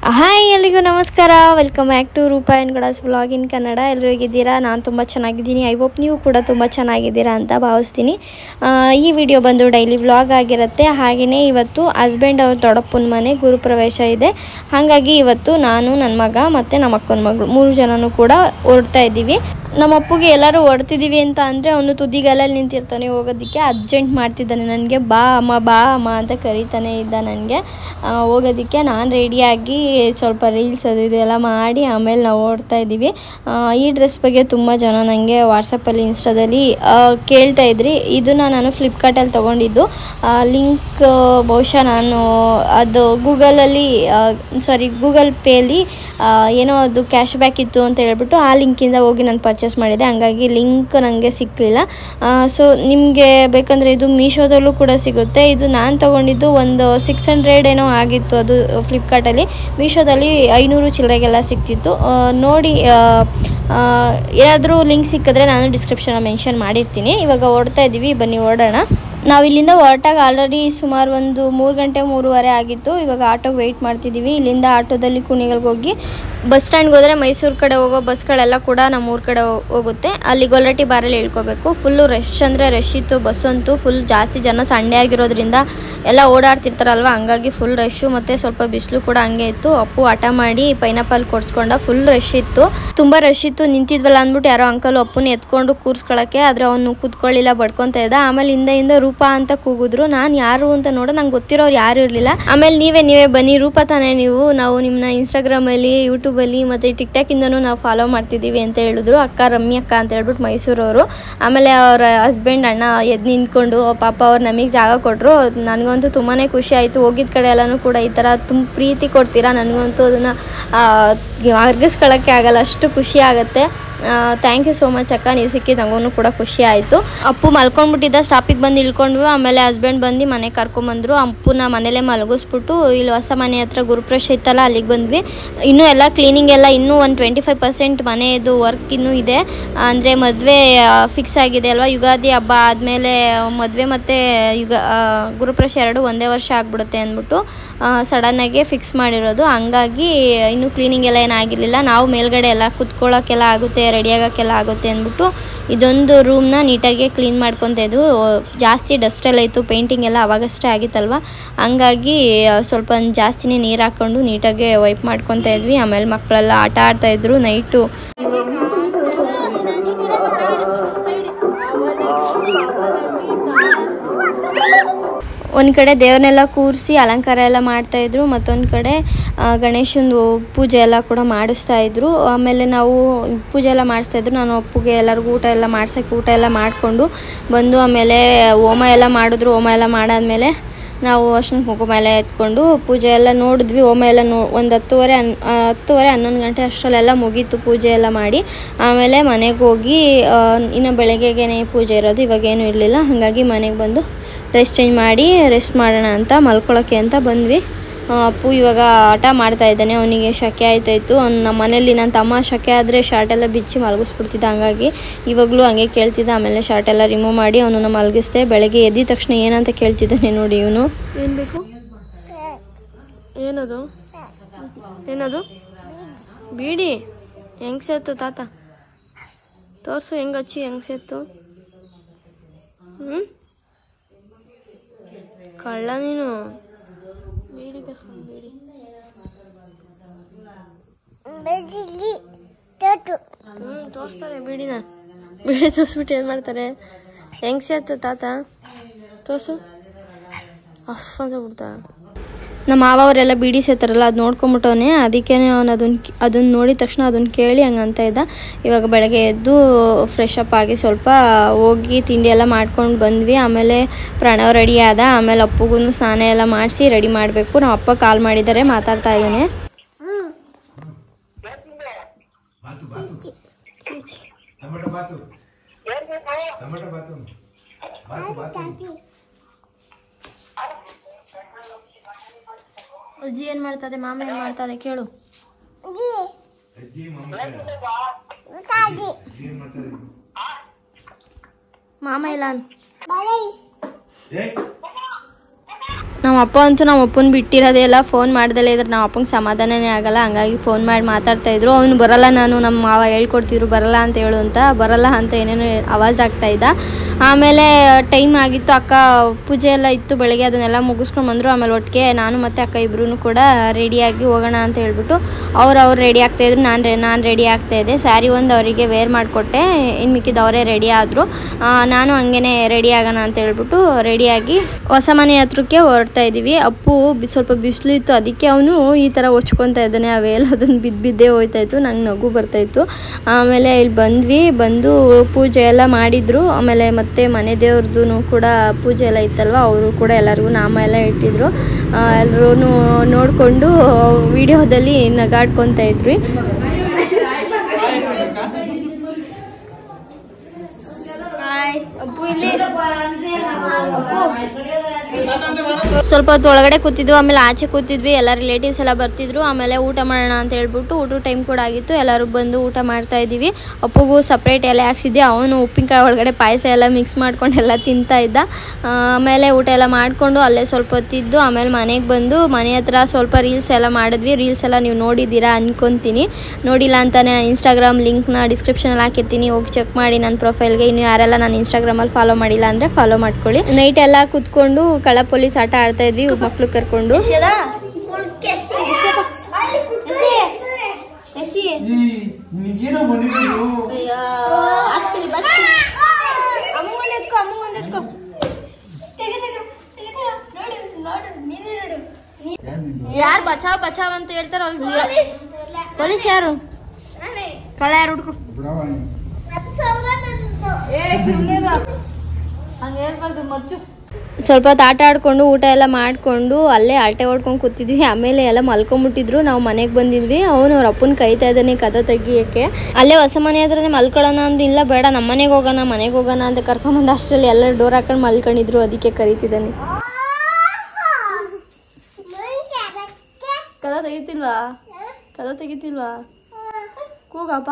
hi ಎಲ್ರಿಗೂ ನಮಸ್ಕಾರ welcome back to Roopa and Gadas vlog in Kannada ಎಲ್ಲರೂ ಹೇಗಿದ್ದೀರಾ ನಾನು ತುಂಬ ಚೆನ್ನಾಗಿದ್ದೀನಿ ಐ ಹೋಪ್ ನೀವು ಕೂಡ ತುಂಬ ಚೆನ್ನಾಗಿದ್ದೀರಾ ಅಂತ ಭಾವಿಸ್ತೀನಿ ಆ, ಈ ವಿಡಿಯೋ ಬಂದು ಡೈಲಿ ವ್ಲಾಗ್ ಆಗಿರುತ್ತೆ ಹಾಗೆಯೇ ಇವತ್ತು ಹಸ್ಬೆಂಡ್ ಅವ್ರ ದೊಡ್ಡಪ್ಪನ ಮನೆ ಗುರುಪ್ರವೇಶ ಇದೆ ಹಾಗಾಗಿ ಇವತ್ತು ನಾನು ನನ್ನ ಮಗ ಮತ್ತು ನಮ್ಮ ಅಕ್ಕನ ಮಗಳು ಮೂರು ಜನನೂ ಕೂಡ ಹೊರಡ್ತಾ ಇದ್ದೀವಿ ನಮ್ಮ ಅಪ್ಪಗೆ ಎಲ್ಲರೂ ಹೊಡ್ತಿದ್ದೀವಿ ಅಂತ ಅಂದರೆ ಅವನು ತುದಿಗಾಲಲ್ಲಿ ನಿಂತಿರ್ತಾನೆ ಹೋಗೋದಕ್ಕೆ ಅರ್ಜೆಂಟ್ ಮಾಡ್ತಿದ್ದಾನೆ ನನಗೆ ಬಾ ಅಮ್ಮ ಬಾ ಅಮ್ಮ ಅಂತ ಕರೀತಾನೆ ಇದ್ದ ನನಗೆ ಹೋಗೋದಕ್ಕೆ ನಾನು ರೆಡಿಯಾಗಿ ಸ್ವಲ್ಪ ರೀಲ್ಸ್ ಅದು ಇದೆಲ್ಲ ಮಾಡಿ ಆಮೇಲೆ ನಾವು ಓಡ್ತಾ ಇದ್ದೀವಿ ಆ, ಈ ಡ್ರೆಸ್ ಬಗ್ಗೆ ತುಂಬ ಜನ ನನಗೆ ವಾಟ್ಸಪ್ಪಲ್ಲಿ ಇನ್ಸ್ಟಾದಲ್ಲಿ ಆ, ಕೇಳ್ತಾ ಇದ್ರಿ ಇದನ್ನು ನಾನು ಫ್ಲಿಪ್ಕಾರ್ಟಲ್ಲಿ ತೊಗೊಂಡಿದ್ದು ಲಿಂಕ್ ಬಹುಶಃ ನಾನು ಅದು ಗೂಗಲಲ್ಲಿ ಸಾರಿ ಗೂಗಲ್ ಪೇಲಿ ಏನೋ ಅದು ಕ್ಯಾಶ್ ಬ್ಯಾಕ್ ಇತ್ತು ಅಂತ ಹೇಳ್ಬಿಟ್ಟು ಆ ಲಿಂಕಿಂದ ಹೋಗಿ ನಾನು ಪರ್ಚೇಸ್ ಮಾಡಿದೆ ಹಂಗಾಗಿ ಲಿಂಕ್ ನನಗೆ ಸಿಕ್ಕಲಿಲ್ಲ ಸೊ ನಿಮಗೆ ಬೇಕಂದರೆ ಇದು ಮೀಶೋದಲ್ಲೂ ಕೂಡ ಸಿಗುತ್ತೆ ಇದು ನಾನು ತೊಗೊಂಡಿದ್ದು ಒಂದು ಸಿಕ್ಸ್ ಹಂಡ್ರೆಡ್ ಏನೋ ಆಗಿತ್ತು ಅದು ಫ್ಲಿಪ್ಕಾರ್ಟಲ್ಲಿ ಮೀಶೋದಲ್ಲಿ ಐನೂರು ಚಿಲ್ಲರೆಗೆಲ್ಲ ಸಿಕ್ತಿತ್ತು ಆ, ನೋಡಿ ಏನಾದರೂ ಲಿಂಕ್ ಸಿಕ್ಕಿದ್ರೆ ನಾನು ಡಿಸ್ಕ್ರಿಪ್ಷನ್ ಮೆನ್ಷನ್ ಮಾಡಿರ್ತೀನಿ ಇವಾಗ ಓಡ್ತಾ ಇದ್ದೀವಿ ಬನ್ನಿ ಓಡೋಣ ನಾವು ಇಲ್ಲಿಂದ ಹೊರಟಾಗ ಆಲ್ರೆಡಿ ಸುಮಾರು ಒಂದು ಮೂರು ಗಂಟೆ ಮೂರುವರೆ ಆಗಿತ್ತು ಇವಾಗ ಆಟೋಗೆ ವೆಯ್ಟ್ ಮಾಡ್ತಿದ್ದೀವಿ ಇಲ್ಲಿಂದ ಆಟೋದಲ್ಲಿ ಕುಣಿಗಲ್ಗೆ ಹೋಗಿ ಬಸ್ ಸ್ಟ್ಯಾಂಡ್ಗೆ ಹೋದರೆ ಮೈಸೂರು ಕಡೆ ಹೋಗೋ ಬಸ್ಗಳೆಲ್ಲ ಕೂಡ ನಮ್ಮ ಊರ ಕಡೆ ಹೋ- ಹೋಗುತ್ತೆ ಅಲ್ಲಿ ಗೊಲ್ಲಟ್ಟಿ ಬಾರಲ್ಲಿ ಇಳ್ಕೋಬೇಕು ಫುಲ್ಲು ರಶ್ ಅಂದರೆ ರಶ್ ಇತ್ತು ಬಸ್ ಅಂತೂ ಫುಲ್ ಜಾಸ್ತಿ ಜನ ಸಂಡೆ ಆಗಿರೋದ್ರಿಂದ ಎಲ್ಲ ಓಡಾಡ್ತಿರ್ತಾರಲ್ವ ಹಂಗಾಗಿ ಫುಲ್ ರಶ್ಶು ಮತ್ತು ಸ್ವಲ್ಪ ಬಿಸಿಲು ಕೂಡ ಹಂಗೆ ಇತ್ತು ಅಪ್ಪು ಹಠ ಮಾಡಿ ಪೈನಾಪಲ್ ಕೊಡ್ಸ್ಕೊಂಡ ಫುಲ್ ರಶ್ ಇತ್ತು ತುಂಬ ರಶ್ ಇತ್ತು ನಿಂತಿದ್ವಲ್ಲ ಅಂದ್ಬಿಟ್ಟು ಯಾರೋ ಅಂಕಲ್ ಅಪ್ಪನ ಎತ್ಕೊಂಡು ಕೂರ್ಸ್ಕೊಳಕ್ಕೆ ಆದರೆ ಅವನು ಕೂತ್ಕೊಳ್ಳಿಲ್ಲ ಬಡ್ಕೊತ ಇದ್ದ ಆಮೇಲೆ ಹಿಂದೆ ಹಿಂದೆ ರೂಪಾ ಅಂತ ಕೂಗಿದ್ರು ನಾನು ಯಾರು ಅಂತ ನೋಡ ನಂಗೆ ಗೊತ್ತಿರೋರು ಯಾರು ಇರಲಿಲ್ಲ ಆಮೇಲೆ ನೀವೇ ನೀವೇ ಬನ್ನಿ ರೂಪಾ ತಾನೇ ನೀವು ನಾವು ನಿಮ್ಮನ್ನ ಇನ್ಸ್ಟಾಗ್ರಾಮಲ್ಲಿ ಯೂಟ್ಯೂಬಲ್ಲಿ ಮತ್ತು ಟಿಕ್ಟಾಕಿಂದನೂ ನಾವು ಫಾಲೋ ಮಾಡ್ತಿದ್ದೀವಿ ಅಂತ ಹೇಳಿದ್ರು ಅಕ್ಕ ರಮ್ಯ ಅಕ್ಕ ಅಂತ ಹೇಳ್ಬಿಟ್ಟು ಮೈಸೂರವರು ಆಮೇಲೆ ಅವರ ಹಸ್ಬೆಂಡ್ ಅಣ್ಣ ಎದ್ದು ನಿಂತ್ಕೊಂಡು ಪಾಪ ಅವ್ರು ನಮಗೆ ಜಾಗ ಕೊಟ್ಟರು ನನಗಂತೂ ತುಂಬಾ ಖುಷಿ ಆಯಿತು ಹೋಗಿದ್ದ ಕಡೆ ಎಲ್ಲನೂ ಕೂಡ ಈ ಥರ ತುಂಬ ಪ್ರೀತಿ ಕೊಡ್ತೀರಾ ನನಗಂತೂ ಅದನ್ನು ಅರ್ಗಿಸ್ಕೊಳ್ಳೋಕ್ಕೆ ಆಗಲ್ಲ ಅಷ್ಟು ಖುಷಿ ಆಗುತ್ತೆ ಥ್ಯಾಂಕ್ ಯು ಸೋ ಮಚ್ ಅಕ್ಕ ನೀವು ಸಿಕ್ಕಿದ್ದು ನಂಗೂ ಕೂಡ ಖುಷಿ ಆಯಿತು ಅಪ್ಪು ಮಲ್ಕೊಂಡ್ಬಿಟ್ಟಿದ್ದ ಸ್ಟಾಪಿಗೆ ಬಂದು ಇಳ್ಕೊಂಡ್ವಿ ಆಮೇಲೆ ಹಸ್ಬೆಂಡ್ ಬಂದು ಮನೆಗೆ ಕರ್ಕೊಂಬಂದರು ಅಪ್ಪನ ಮನೇಲೇ ಮಲಗಿಸ್ಬಿಟ್ಟು ಇಲ್ಲಿ ಹೊಸ ಮನೆ ಹತ್ರ ಗುರುಪ್ರವೇಶ ಇತ್ತಲ್ಲ ಅಲ್ಲಿಗೆ ಬಂದ್ವಿ ಇನ್ನೂ ಎಲ್ಲ ಕ್ಲೀನಿಂಗ್ ಎಲ್ಲ ಇನ್ನೂ ಒಂದು ಟ್ವೆಂಟಿ ಫೈವ್ ಪರ್ಸೆಂಟ್ ಮನೆಯದು ವರ್ಕ್ ಇನ್ನೂ ಇದೆ ಅಂದರೆ ಮದುವೆ ಫಿಕ್ಸ್ ಆಗಿದೆ ಅಲ್ವಾ ಯುಗಾದಿ ಹಬ್ಬ ಆದಮೇಲೆ ಮದುವೆ ಮತ್ತು ಯುಗ ಆ, ಗುರುಪ್ರವೇಶ ಎರಡು ಒಂದೇ ವರ್ಷ ಆಗ್ಬಿಡುತ್ತೆ ಅಂದ್ಬಿಟ್ಟು ಸಡನ್ನಾಗಿ ಫಿಕ್ಸ್ ಮಾಡಿರೋದು ಹಂಗಾಗಿ ಇನ್ನೂ ಕ್ಲೀನಿಂಗ್ ಎಲ್ಲ ಏನಾಗಿರಲಿಲ್ಲ ನಾವು ಮೇಲ್ಗಡೆ ಎಲ್ಲ ಕುತ್ಕೊಳ್ಳೋಕ್ಕೆಲ್ಲ ಆಗುತ್ತೆ ರೆಡಿ ಆಗೋಕ್ಕೆಲ್ಲ ಆಗುತ್ತೆ ಅಂದ್ಬಿಟ್ಟು ಇದೊಂದು ರೂಮ್ನ ನೀಟಾಗಿ ಕ್ಲೀನ್ ಮಾಡ್ಕೊತಾ ಇದ್ವು ಜಾಸ್ತಿ ಡಸ್ಟ್ ಎಲ್ಲ ಇತ್ತು ಪೇಂಟಿಂಗ್ ಎಲ್ಲ ಅವಾಗಷ್ಟೇ ಆಗಿತ್ತಲ್ವ ಹಂಗಾಗಿ ಆ, ಸ್ವಲ್ಪ ಜಾಸ್ತಿನೇ ನೀರು ಹಾಕ್ಕೊಂಡು ನೀಟಾಗಿ ವೈಪ್ ಮಾಡ್ಕೊತಾ ಇದ್ವಿ ಆಮೇಲೆ ಮಕ್ಕಳೆಲ್ಲ ಆಟ ಆಡ್ತಾ ಇದ್ರು ನೈಟು ಒಂದು ಕಡೆ ದೇವ್ರನ್ನೆಲ್ಲ ಕೂರಿಸಿ ಅಲಂಕಾರ ಎಲ್ಲ ಮಾಡ್ತಾ ಇದ್ರು ಮತ್ತೊಂದು ಕಡೆ ಆ, ಗಣೇಶಂದು ಪೂಜೆ ಎಲ್ಲ ಕೂಡ ಮಾಡಿಸ್ತಾ ಇದ್ರು ಆಮೇಲೆ ನಾವು ಪೂಜೆ ಎಲ್ಲ ಮಾಡಿಸ್ತಾ ಇದ್ರು ನಾನು ಅಪ್ಪುಗೆ ಎಲ್ಲರಿಗೂ ಊಟ ಎಲ್ಲ ಮಾಡ್ಸೋಕ್ಕೆ ಊಟ ಎಲ್ಲ ಮಾಡಿಕೊಂಡು ಬಂದು ಆಮೇಲೆ ಹೋಮ ಎಲ್ಲ ಮಾಡಿದ್ರು ಹೋಮ ಎಲ್ಲ ಮಾಡಾದ್ಮೇಲೆ ನಾವು ಅರ್ಶಿನ ಕುಂಕುಮ ಎಲ್ಲ ಎತ್ಕೊಂಡು ಪೂಜೆ ಎಲ್ಲ ನೋಡಿದ್ವಿ ಹೋಮ ಎಲ್ಲ ನೋ ಒಂದು ಹತ್ತುವರೆ ಹನ್ ಆ, ಹತ್ತುವರೆ ಹನ್ನೊಂದು ಗಂಟೆ ಅಷ್ಟರಲ್ಲೆಲ್ಲ ಮುಗೀತು ಪೂಜೆ ಎಲ್ಲ ಮಾಡಿ ಆಮೇಲೆ ಮನೆಗೆ ಹೋಗಿ ಆ, ಇನ್ನು ಬೆಳಗ್ಗೆಗೇನೆ ಪೂಜೆ ಇರೋದು ಇವಾಗೇನು ಇರಲಿಲ್ಲ ಹಾಗಾಗಿ ಮನೆಗೆ ಬಂದು ಡ್ರೆಸ್ ಚೇಂಜ್ ಮಾಡಿ ರೆಸ್ಟ್ ಮಾಡೋಣ ಅಂತ ಮಲ್ಕೊಳ್ಳೋಕ್ಕೆ ಅಂತ ಬಂದ್ವಿ ಆ, ಅಪ್ಪು ಇವಾಗ ಆಟ ಮಾಡ್ತಾ ಇದ್ದಾನೆ ಅವನಿಗೆ ಶಕೆ ಆಯ್ತಾಯಿತ್ತು ಅವ್ನು ನಮ್ಮ ಮನೇಲಿ ನನ್ನ ತಮ್ಮ ಶಕೆ ಆದರೆ ಶರ್ಟ್ ಎಲ್ಲ ಬಿಚ್ಚಿ ಮಲಗಿಸ್ಬಿಡ್ತಿದ್ದ ಹಂಗಾಗಿ ಇವಾಗಲೂ ಹಂಗೆ ಕೇಳ್ತಿದ್ದ ಆಮೇಲೆ ಶರ್ಟ್ ಎಲ್ಲ ರಿಮೂವ್ ಮಾಡಿ ಅವನನ್ನ ಮಲಗಿಸ್ದೆ ಬೆಳಗ್ಗೆ ಎದ್ದಿದ ತಕ್ಷಣ ಏನಂತ ಕೇಳ್ತಿದ್ದಾನೆ ನೋಡಿ ಇವನು ಏನು ಬೇಕು ಏನದು ಏನದು ಬೀಡಿ ಹೆಂಗ್ ಸೇತು ತಾತ ತೋರ್ಸು ಹೆಂಗ್ ಹಚ್ಚಿ ಹೆಂಗ್ ಸೇತು ಹ್ಞೂ ಕಳ್ಳ ನೀನು ಬೀಡಿ ಬೇಕು ಬೀಡಿ ಹ್ಞೂ ತೋರಿಸ್ತಾರೆ ಬೀಡಿನ ಬೀಡಿ ತೋರಿಸ್ಬಿಟ್ಟು ಏನು ಮಾಡ್ತಾರೆ ಹೆಂಗ್ ಸೇತು ತಾತ ತೋರ್ಸು ಅಫ್ ಅಂತ ಬಿಡ್ತಾ ನಮ್ಮ ಮಾವ ಅವರೆಲ್ಲ ಬೀಡಿ ಸೇತಾರಲ್ಲ ಅದು ನೋಡ್ಕೊಂಬಿಟ್ಟವನೆ ಅದಕ್ಕೆ ಅವನು ಅದನ್ನ ಅದನ್ನ ನೋಡಿದ ತಕ್ಷಣ ಅದನ್ನ ಕೇಳಿ ಹಂಗೆ ಅಂತ ಇದ್ದ ಇವಾಗ ಬೆಳಗ್ಗೆ ಎದ್ದು ಫ್ರೆಶ್ ಅಪ್ ಆಗಿ ಸ್ವಲ್ಪ ಹೋಗಿ ತಿಂಡಿ ಎಲ್ಲ ಮಾಡ್ಕೊಂಡು ಬಂದ್ವಿ ಆಮೇಲೆ ಪ್ರಣವ್ ರೆಡಿ ಆದ ಆಮೇಲೆ ಅಪ್ಪಗೂ ಸ್ನಾನ ಎಲ್ಲ ಮಾಡಿಸಿ ರೆಡಿ ಮಾಡಬೇಕು ನಮ್ಮ ಅಪ್ಪ ಕಾಲ್ ಮಾಡಿದ್ದಾರೆ ಮಾತಾಡ್ತಾ ಇದ್ದಾನೆ ಟೊಮೆಟೊ ಬಾತು ಟೊಮೆಟೊ ಬಾತು ಬಾತು ಬಾತು ಅಜ್ಜಿ ಏನು ಮಾಡ್ತದೆ ಮಾಮ ಏನು ಮಾಡ್ತದೆ ಕೇಳು ಅಜ್ಜಿ ಮಮ್ಮ ಅಜ್ಜಿ ಏನ್ ಮಾಡ್ತಾರೆ ಮಾಮ ಇಲ್ಲ ಅನ್ ಏ ನಮ್ಮ ಅಪ್ಪ ಅಂತೂ ನಮ್ಮ ಅಪ್ಪನ ಬಿಟ್ಟಿರೋದೇ ಇಲ್ಲ ಫೋನ್ ಮಾಡ್ದಲೇ ಇದ್ರೆ ನಮ್ಮ ಅಪ್ಪಂಗೆ ಸಮಾಧಾನನೇ ಆಗಲ್ಲ ಹಂಗಾಗಿ ಫೋನ್ ಮಾಡಿ ಮಾತಾಡ್ತಾ ಇದ್ರು ಅವ್ನು ಬರಲ್ಲ ನಾನು ನಮ್ಮ ಮಾವ ಹೇಳ್ಕೊಡ್ತಿದ್ರು ಬರಲ್ಲ ಅಂತ ಹೇಳು ಅಂತ ಬರಲ್ಲ ಅಂತ ಏನೇನೋ ಆವಾಜ್ ಆಗ್ತಾ ಇದ್ದ ಆಮೇಲೆ ಟೈಮ್ ಆಗಿತ್ತು ಅಕ್ಕ ಪೂಜೆ ಎಲ್ಲ ಇತ್ತು ಬೆಳಗ್ಗೆ ಅದನ್ನೆಲ್ಲ ಮುಗಿಸ್ಕೊಂಡು ಬಂದರು ಆಮೇಲೆ ಒಟ್ಟಿಗೆ ನಾನು ಮತ್ತು ಅಕ್ಕ ಇಬ್ರು ಕೂಡ ರೆಡಿಯಾಗಿ ಹೋಗೋಣ ಅಂತ ಹೇಳ್ಬಿಟ್ಟು ಅವ್ರು ಅವ್ರು ರೆಡಿ ಆಗ್ತಾಯಿದ್ರು ನಾನು ರೆ ನಾನು ರೆಡಿ ಆಗ್ತಾಯಿದ್ದೆ ಸ್ಯಾರಿ ಒಂದು ಅವರಿಗೆ ವೇರ್ ಮಾಡಿಕೊಟ್ಟೆ ಇನ್ನು ಮಿಕ್ಕಿದ ಅವರೇ ರೆಡಿ ಆದರು ನಾನು ಹಂಗೇ ರೆಡಿ ಆಗೋಣ ಅಂತ ಹೇಳ್ಬಿಟ್ಟು ರೆಡಿಯಾಗಿ ಹೊಸ ಮನೆ ಹತ್ರಕ್ಕೆ ಹೊರಡ್ತಾ ಇದ್ದೀವಿ ಅಪ್ಪು ಬಿ ಸ್ವಲ್ಪ ಬಿಸಿಲು ಇತ್ತು ಅದಕ್ಕೆ ಅವನು ಈ ಥರ ಹೊಚ್ಕೊತಾ ಇದ್ದಾನೆ ಅವೆಲ್ಲ ಅದನ್ನು ಬಿದ್ದು ಬಿದ್ದೇ ಹೋಯ್ತಾಯಿತ್ತು ನಂಗೆ ನಗು ಬರ್ತಾಯಿತ್ತು ಆಮೇಲೆ ಇಲ್ಲಿ ಬಂದ್ವಿ ಬಂದು ಪೂಜೆ ಎಲ್ಲ ಮಾಡಿದರು ಆಮೇಲೆ ಮತ್ತೆ ಮನೆ ದೇವ್ರದ್ದು ಕೂಡ ಪೂಜೆ ಎಲ್ಲ ಇತ್ತಲ್ವ ಅವರು ಕೂಡ ಎಲ್ಲರಿಗೂ ನಾಮ ಎಲ್ಲ ಇಟ್ಟಿದ್ರು ಎಲ್ಲರೂ ನೋಡಿಕೊಂಡು ವಿಡಿಯೋದಲ್ಲಿ ನಗಾಡ್ಕೊತಾ ಇದ್ವಿ ಅಪ್ಪು ಇಲ್ಲಿ ಸ್ವಲ್ಪ ಹೊತ್ತು ಒಳಗಡೆ ಕೂತಿದ್ವು ಆಮೇಲೆ ಆಚೆ ಕೂತಿದ್ವಿ ಎಲ್ಲ ರಿಲೇಟಿವ್ಸ್ ಎಲ್ಲ ಬರ್ತಿದ್ರು ಆಮೇಲೆ ಊಟ ಮಾಡೋಣ ಅಂತ ಹೇಳ್ಬಿಟ್ಟು ಊಟ ಟೈಮ್ ಕೂಡ ಆಗಿತ್ತು ಎಲ್ಲರೂ ಬಂದು ಊಟ ಮಾಡ್ತಾ ಇದ್ದೀವಿ ಅಪ್ಪುಗೂ ಸಪ್ರೇಟ್ ಎಲೆ ಹಾಕ್ಸಿದ್ದೆ ಅವನು ಉಪ್ಪಿನಕಾಯಿ ಒಳಗಡೆ ಪಾಯಸ ಎಲ್ಲ ಮಿಕ್ಸ್ ಮಾಡ್ಕೊಂಡು ಎಲ್ಲ ತಿಂತಾ ಇದ್ದ ಆ, ಆಮೇಲೆ ಊಟ ಎಲ್ಲ ಮಾಡಿಕೊಂಡು ಅಲ್ಲೇ ಸ್ವಲ್ಪ ಹೊತ್ತಿದ್ದು ಆಮೇಲೆ ಮನೆಗೆ ಬಂದು ಮನೆ ಹತ್ರ ಸ್ವಲ್ಪ ರೀಲ್ಸ್ ಎಲ್ಲ ಮಾಡಿದ್ವಿ ರೀಲ್ಸ್ ಎಲ್ಲ ನೀವು ನೋಡಿದ್ದೀರಾ ಅನ್ಕೊತೀನಿ ನೋಡಿಲ್ಲ ಅಂತಾನೆ ನಾನು ಇನ್ಸ್ಟಾಗ್ರಾಮ್ ಲಿಂಕ್ನ ಡಿಸ್ಕ್ರಿಪ್ಷನಲ್ಲಿ ಹಾಕಿರ್ತೀನಿ ಹೋಗಿ ಚೆಕ್ ಮಾಡಿ ನನ್ನ ಪ್ರೊಫೈಲ್ಗೆ ಇನ್ನು ಯಾರೆಲ್ಲ ನಾನು ಇನ್ಸ್ಟಾಗ್ರಾಮಲ್ಲಿ ಫಾಲೋ ಮಾಡಿಲ್ಲ ಅಂದರೆ ಫಾಲೋ ಮಾಡ್ಕೊಳ್ಳಿ ನೈಟ್ ಎಲ್ಲ ಕೂತ್ಕೊಂಡು ಕಳ್ಳ ಪೊಲೀಸ್ ಆಟ ಆಡ್ತಾ ಇದ್ವಿ ಮಕ್ಳು ಕರ್ಕೊಂಡು ನಿನಗೇನೋ ಬಂದಿದ್ದು ಯಾರು ಬಚಾವ್ ಬಚಾವ್ ಅಂತ ಹೇಳ್ತಾರ ಪೊಲೀಸ್ ಯಾರು ಕಳ್ಳ ಯಾರು ಹುಡ್ಕೊ ಸ್ವಲ್ಪ ಹೊತ್ತು ಆಟ ಆಡ್ಕೊಂಡು ಊಟ ಎಲ್ಲ ಮಾಡಿಕೊಂಡು ಅಲ್ಲೇ ಅಲ್ಟೆ ಹೊಡ್ಕೊಂಡು ಕೂತಿದ್ವಿ ಆಮೇಲೆ ಎಲ್ಲ ಮಲ್ಕೊಂಬಿಟ್ಟಿದ್ರು ನಾವು ಮನೆಗೆ ಬಂದಿದ್ವಿ ಅವನು ಅವ್ರ ಅಪ್ಪನ ಕರಿತಾ ಇದ್ದಾನೆ ಕದ ತೆಗಿಯೋಕ್ಕೆ ಅಲ್ಲೇ ಹೊಸ ಮನೆ ಹತ್ರನೇ ಮಲ್ಕೊಳ್ಳೋಣ ಅಂದ್ರೆ ಇಲ್ಲ ಬೇಡ ನಮ್ಮ ಮನೆಗೆ ಹೋಗೋಣ ಮನೆಗೆ ಹೋಗೋಣ ಅಂತ ಕರ್ಕೊಂಬಂದು ಅಷ್ಟರಲ್ಲಿ ಎಲ್ಲ ಡೋರ್ ಹಾಕೊಂಡು ಮಲ್ಕೊಂಡಿದ್ರು ಅದಕ್ಕೆ ಕರಿತಿದ್ದಾನೆ ಕದ ತೆಗಿತಿಲ್ವಾ ಕದ ತೆಗಿತಿಲ್ವಾ ಕೂಗಪ್ಪ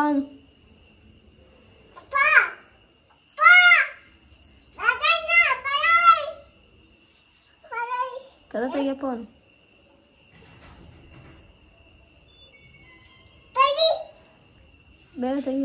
ಕದ ತೆಗಿಯಪ್ಪ ಅವನು ಬೇಗ ತೆಗಿ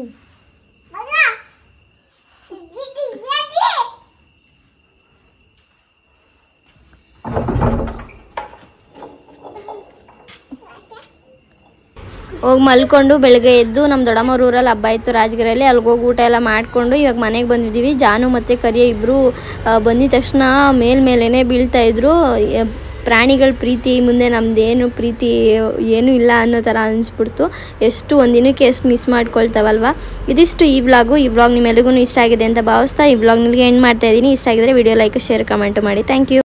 ಹೋಗಿ ಮಲ್ಕೊಂಡು ಬೆಳಗ್ಗೆ ಎದ್ದು ನಮ್ಮ ದೊಡ್ಡಮ್ಮವ್ರ ಊರಲ್ಲಿ ಹಬ್ಬ ಇತ್ತು ರಾಜಗಿರಿಯಲ್ಲಿ ಅಲ್ಲಿಗೆ ಹೋಗಿ ಊಟ ಎಲ್ಲ ಮಾಡಿಕೊಂಡು ಇವಾಗ ಮನೆಗೆ ಬಂದಿದ್ದೀವಿ ಜಾನು ಮತ್ತು ಕರಿಯ ಇಬ್ಬರು ಬಂದಿದ ತಕ್ಷಣ ಮೇಲ್ಮೇಲೆ ಬೀಳ್ತಾ ಇದ್ರು ಯ- ಪ್ರಾಣಿಗಳ ಪ್ರೀತಿ ಮುಂದೆ ನಮ್ದೇನು ಪ್ರೀತಿ ಏನೂ ಇಲ್ಲ ಅನ್ನೋ ಥರ ಅನಿಸ್ಬಿಡ್ತು ಎಷ್ಟು ಒಂದಿನಕ್ಕೆ ಎಷ್ಟು ಮಿಸ್ ಮಾಡ್ಕೊಳ್ತಾವಲ್ವ ಇದಿಷ್ಟು ಈ ವ್ಲಾಗು ಈ ವ್ಲಾಗ್ ನಿಮ್ಮೆಲ್ಲರಿಗೂ ಇಷ್ಟ ಆಗಿದೆ ಅಂತ ಭಾವಿಸ್ತಾ ಈ ವ್ಲಾಗ್ ನಿಮಗೆ ಎಂಡ್ ಮಾಡ್ತಾ ಇದ್ದೀನಿ ಇಷ್ಟ ಆಗಿದ್ರೆ ವಿಡಿಯೋ ಲೈಕ್ ಶೇರ್ ಕಮೆಂಟ್ ಮಾಡಿ ಥ್ಯಾಂಕ್ ಯು